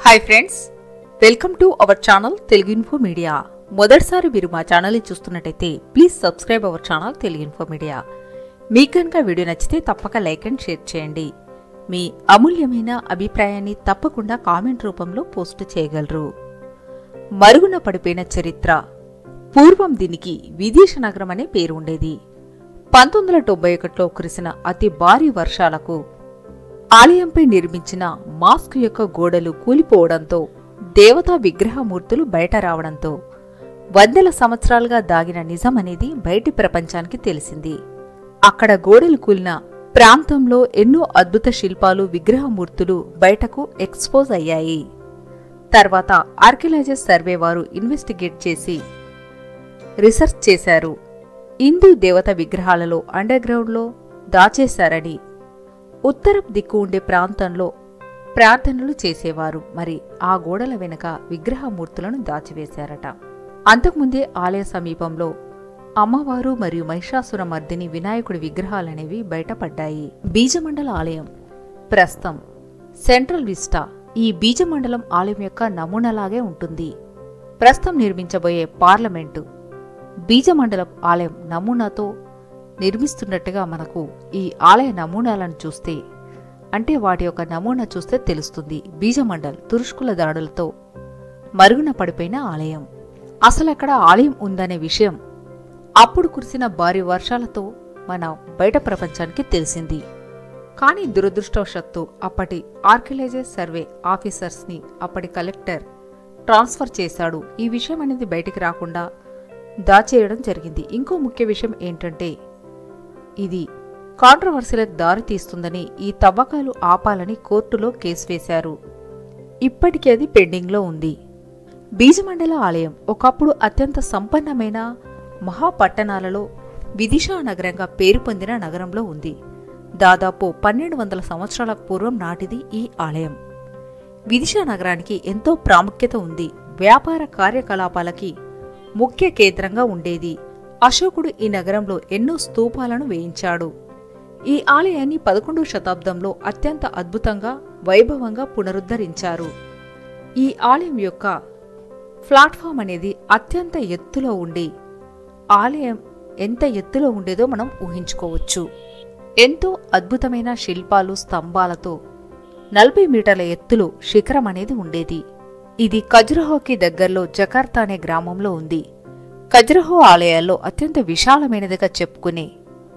hi friends welcome to our channel Telugu info media మొదటిసారి మీరు మా ఛానల్ని చూస్తున్నట్టయితే please subscribe our channel Telugu info media మీకు కనుక వీడియో నచ్చితే తప్పక లైక్ అండ్ షేర్ చేయండి మీ అమూల్యమైన అభిప్రాయాన్ని తప్పకుండా కామెంట్ రూపంలో పోస్ట్ చేయగలరు మరుగున పడిపోయిన చరిత్ర పూర్వం దీనికి విదేశ నగరం అనే పేరు ఉండేది పంతొమ్మిది వందల తొంభై ఒకటిలో కురిసిన అతి భారీ వర్షాలకు ఆలయంపై నిర్మించిన మాస్క్ యొక్క గోడలు కూలిపోవడంతో దేవతా విగ్రహమూర్తులు బయట రావడంతో వందల సంవత్సరాలుగా దాగిన నిజం అనేది బయటి ప్రపంచానికి తెలిసింది అక్కడ గోడలు కూలిన ప్రాంతంలో ఎన్నో అద్భుత శిల్పాలు విగ్రహమూర్తులు బయటకు ఎక్స్పోజ్ అయ్యాయి తర్వాత ఆర్కియాలజిస్ట్ సర్వే వారు ఇన్వెస్టిగేట్ చేసి రీసెర్చ్ చేశారు హిందూ దేవత విగ్రహాలలో అండర్ గ్రౌండ్లో దాచేశారని ఉత్తరపు దిక్కు ఉండే ప్రాంతంలో ప్రార్థనలు చేసేవారు మరి ఆ గోడల వెనుక విగ్రహమూర్తులను దాచివేశారట అంతకుముందే ఆలయ సమీపంలో అమ్మవారు మరియు మహిషాసుర మర్దిని వినాయకుడి విగ్రహాలనేవి బయటపడ్డాయి బీజమండల ఆలయం ప్రస్తుతం సెంట్రల్ విస్టా ఈ బీజమండలం ఆలయం యొక్క నమూనాలాగే ఉంటుంది ప్రస్తుతం నిర్మించబోయే పార్లమెంటు బీజమండలం ఆలయం నమూనాతో నిర్మిస్తున్నట్టుగా మనకు ఈ ఆలయ నమూనాలను చూస్తే అంటే వాటి యొక్క నమూనా చూస్తే తెలుస్తుంది బీజమండల్ తురుష్కుల దాడులతో మరుగున పడిపోయిన ఆలయం అసలు అక్కడ ఆలయం ఉందనే విషయం అప్పుడు కురిసిన భారీ వర్షాలతో మన బయట ప్రపంచానికి తెలిసింది కానీ దురదృష్టవశాత్తు అప్పటి ఆర్కియాలజీ సర్వే ఆఫీసర్స్ని అప్పటి కలెక్టర్ ట్రాన్స్ఫర్ చేశాడు ఈ విషయం అనేది బయటికి రాకుండా దాచేయడం జరిగింది ఇంకో ముఖ్య విషయం ఏంటంటే ఇది కాంట్రవర్సీలకు దారి తీస్తుందని ఈ తవ్వకాలు ఆపాలని కోర్టులో కేసు వేశారు ఇప్పటికీ అది పెండింగ్లో ఉంది బీజమండల ఆలయం ఒకప్పుడు అత్యంత సంపన్నమైన మహాపట్టణాలలో విదిశా నగరంగా పేరు పొందిన నగరంలో ఉంది దాదాపు పన్నెండు వందల సంవత్సరాల పూర్వం నాటిది ఈ ఆలయం విదిశా నగరానికి ఎంతో ప్రాముఖ్యత ఉంది వ్యాపార కార్యకలాపాలకి ముఖ్య కేంద్రంగా ఉండేది అశోకుడు ఈ నగరంలో ఎన్నో స్తూపాలను వేయించాడు ఈ ఆలయాన్ని పదకొండవ శతాబ్దంలో అత్యంత అద్భుతంగా వైభవంగా పునరుద్ధరించారు ఈ ఆలయం యొక్క ప్లాట్ఫామ్ అనేది అత్యంత ఎత్తులో ఉండి ఆలయం ఎంత ఎత్తులో ఉండేదో మనం ఊహించుకోవచ్చు ఎంతో అద్భుతమైన శిల్పాలు స్తంభాలతో నలభై మీటర్ల ఎత్తులో శిఖరం అనేది ఉండేది ఇది ఖజురహోకి దగ్గరలో జకార్తా అనే గ్రామంలో ఉంది ఖజురహో ఆలయాల్లో అత్యంత విశాలమైనదిగా చెప్పుకునే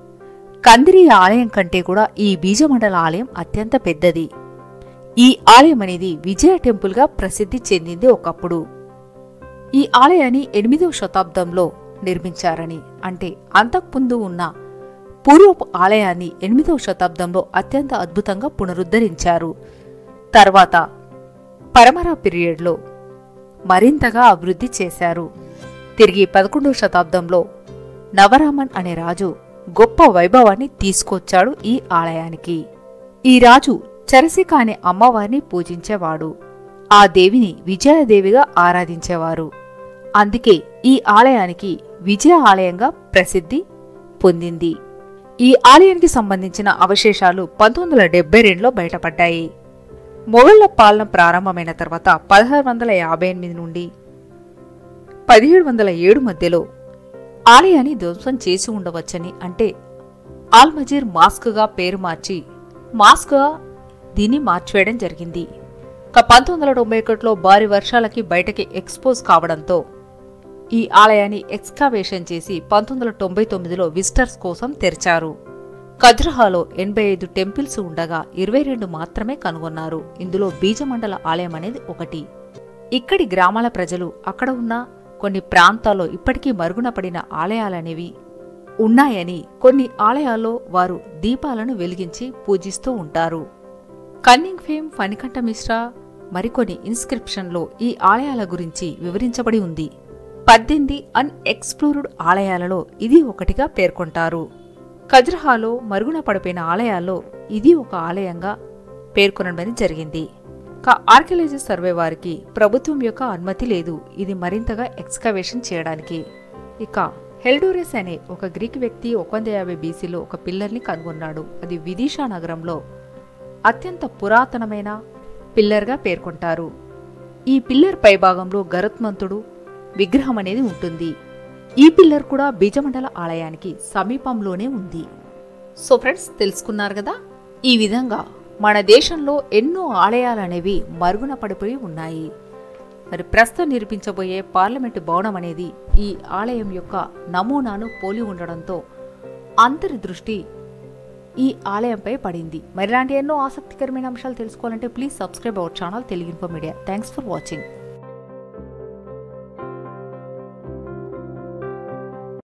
కందిరి ఆలయం కంటే కూడా ఈ బీజమండల ఆలయం అత్యంత పెద్దది ఈ ఆలయం అనేది విజయ టెంపుల్గా ప్రసిద్ధి చెందింది ఒకప్పుడు ఈ ఆలయాన్ని ఎనిమిదవ శతాబ్దంలో నిర్మించారని అంటే అంతకుముందు ఉన్న పూర్వపు ఆలయాన్ని ఎనిమిదవ శతాబ్దంలో అత్యంత అద్భుతంగా పునరుద్ధరించారు తర్వాత పరమర పీరియడ్లో మరింతగా అభివృద్ధి చేశారు తిరిగి పదకొండవ శతాబ్దంలో నవరామన్ అనే రాజు గొప్ప వైభవాన్ని తీసుకొచ్చాడు ఈ ఆలయానికి ఈ రాజు చరసిక అనే అమ్మవారిని పూజించేవాడు ఆ దేవిని విజయదేవిగా ఆరాధించేవారు అందుకే ఈ ఆలయానికి విజయ ఆలయంగా ప్రసిద్ధి పొందింది ఈ ఆలయానికి సంబంధించిన అవశేషాలు పంతొమ్మిది వందల డెబ్బై రెండులో బయటపడ్డాయి మొఘళ్ల పాలన ప్రారంభమైన తర్వాత పదహారు వందల యాభై ఎనిమిది నుండి పదిహేడు వందల ఏడు మధ్యలో ఆలయాన్ని ధ్వంసం చేసి ఉండవచ్చని అంటే ఆల్మజీర్ మాస్క్గా పేరు మార్చి మాస్క్గా దీన్ని మార్చివేయడం జరిగింది ఇక పంతొమ్మిది వందల తొంభై ఒకటిలో భారీ వర్షాలకి బయటకి ఎక్స్పోజ్ కావడంతో ఈ ఆలయాన్ని ఎక్స్కావేషన్ చేసి పంతొమ్మిది వందల తొంభై తొమ్మిదిలో విజిటర్స్ కోసం తెరిచారు ఖజ్రహాలో ఎనభై ఐదు టెంపిల్స్ ఉండగా ఇరవై రెండు మాత్రమే కనుగొన్నారు ఇందులో బీజమండల ఆలయం అనేది ఒకటి ఇక్కడి గ్రామాల ప్రజలు అక్కడ ఉన్న కొన్ని ప్రాంతాల్లో ఇప్పటికీ మరుగున పడిన ఆలయాలనేవి ఉన్నాయని కొన్ని ఆలయాల్లో వారు దీపాలను వెలిగించి పూజిస్తూ ఉంటారు కన్నింగ్ ఫేమ్ ఫణికంఠ మిశ్రా మరికొన్ని ఇన్స్క్రిప్షన్లో ఈ ఆలయాల గురించి వివరించబడి ఉంది పద్దెనిమిది అన్ఎక్స్ప్లోర్డ్ ఆలయాలలో ఇది ఒకటిగా పేర్కొంటారు ఖజ్రహాలో మరుగున పడిపోయిన ఆలయాల్లో ఇది ఒక ఆలయంగా పేర్కొనడం జరిగింది కా ఆర్కియాలజీ సర్వే వారికి ప్రభుత్వం యొక్క అనుమతి లేదు ఇది మరింతగా ఎక్స్కవేషన్ చేయడానికి ఇక హెల్డోరెస్ అనే ఒక గ్రీక్ వ్యక్తి ఒక వంద యాభై బీసీలో ఒక పిల్లర్ని కనుగొన్నాడు అది విదిషా నగరంలో అత్యంత పురాతనమైన పిల్లర్గా పేర్కొంటారు ఈ పిల్లర్ పై భాగంలో గరుత్మంతుడు విగ్రహం అనేది ఉంటుంది ఈ పిల్లర్ కూడా బీజమండల ఆలయానికి సమీపంలోనే ఉంది సో ఫ్రెండ్స్ తెలుసుకున్నారు కదా ఈ విధంగా మన దేశంలో ఎన్నో ఆలయాలు అనేవి మరుగున పడిపోయి ఉన్నాయి మరి ప్రస్తుతం నిర్మించబోయే పార్లమెంటు భవనం అనేది ఈ ఆలయం యొక్క నమూనాను పోలి ఉండడంతో అందరి దృష్టి ఈ ఆలయంపై పడింది మరి ఇలాంటి ఎన్నో ఆసక్తికరమైన అంశాలు తెలుసుకోవాలంటే please subscribe our channel Telugu info media thanks for watching